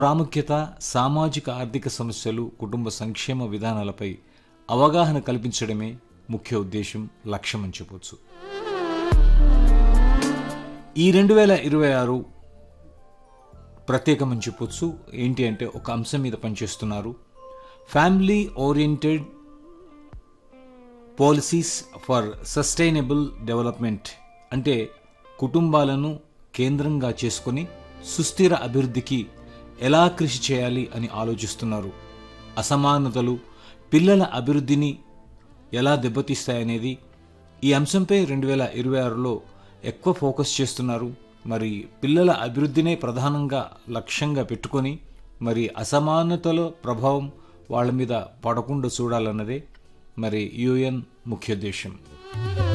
ప్రాముఖ్యత సామాజిక ఆర్థిక సమస్యలు కుటుంబ సంక్షేమ విధానాలపై అవగాహన కల్పించడమే ముఖ్య ఉద్దేశం లక్ష్యం అని చెప్పొచ్చు ఈ రెండు వేల ఇరవై ఆరు ప్రత్యేకమని చెప్పొచ్చు ఏంటి అంటే ఒక అంశం మీద పనిచేస్తున్నారు family oriented policies for sustainable development అంటే కుటుంబాలను కేంద్రంగా చేసుకొని సుస్థిర అభివృద్ధికి ఎలా కృషి చేయాలి అని ఆలోచిస్తున్నారు అసమానతలు పిల్లల అభివృద్ధిని ఎలా దెబ్బతీస్తాయనేది ఈ అంశంపై రెండు వేల ఇరవై ఆరులో ఎక్కువ ఫోకస్ చేస్తున్నారు మరి పిల్లల అభివృద్ధినే ప్రధానంగా లక్ష్యంగా పెట్టుకొని మరి అసమానతల ప్రభావం వాళ్ళ మీద పడకుండా చూడాలన్నదే మరి యుఎన్ ముఖ్యోద్దేశం